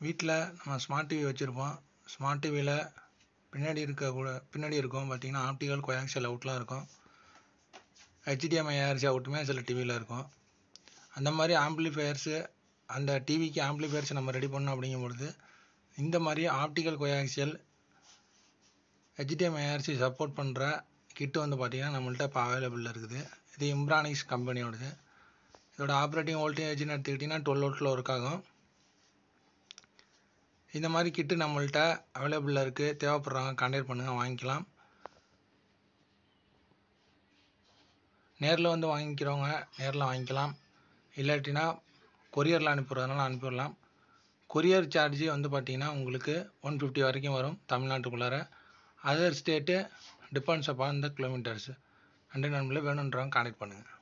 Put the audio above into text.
வீட்டில் நம்ம smart TV வச்சுருப்போம் ஸ்மார்ட் டிவியில் பின்னாடி இருக்க கூட பின்னாடி இருக்கும் பார்த்தீங்கன்னா ஆப்டிகல் கோஆக்சியல் அவுட்லாம் இருக்கும் ஹெச்டிஎம்ஐ ஏஆர்சி அவுட்டுமே சில டிவியில் இருக்கும் அந்த மாதிரி ஆம்ப்ளிஃபையர்ஸு அந்த டிவிக்கு ஆம்ப்ளிஃபையர்ஸ் நம்ம ரெடி பண்ணோம் அப்படிங்கும் பொழுது இந்த மாதிரி optical coaxial HDMI ARC support பண்ணுற கிட்டு வந்து பார்த்திங்கன்னா நம்மள்ட்ட இப்போ அவைலபிளில் இருக்குது இது இம்ப்ரானிக்ஸ் கம்பெனியோடது இதோட ஆப்ரேட்டிங் வோல்டேஜ்னு எடுத்துக்கிட்டிங்கன்னா டுவெல் வோல்ட்டில் ஒர்க் ஆகும் இந்த மாதிரி கிட்டு நம்மள்ட்ட அவைலபிளில் இருக்குது தேவைப்படுறவங்க கான்டாக்ட் பண்ணுங்கள் வாங்கிக்கலாம் நேரில் வந்து வாங்கிக்கிறவங்க நேரில் வாங்கிக்கலாம் இல்லாட்டினா கொரியரில் அனுப்பிடுறதுனால அனுப்பிடலாம் கொரியர் சார்ஜ் வந்து பார்த்திங்கன்னா உங்களுக்கு ஒன் ஃபிஃப்டி வரைக்கும் வரும் தமிழ்நாட்டுக்குள்ளார other state depends upon the kilometres and நண்பர்களே வேணுன்றவங்க கான்டாக்ட் பண்ணுங்கள்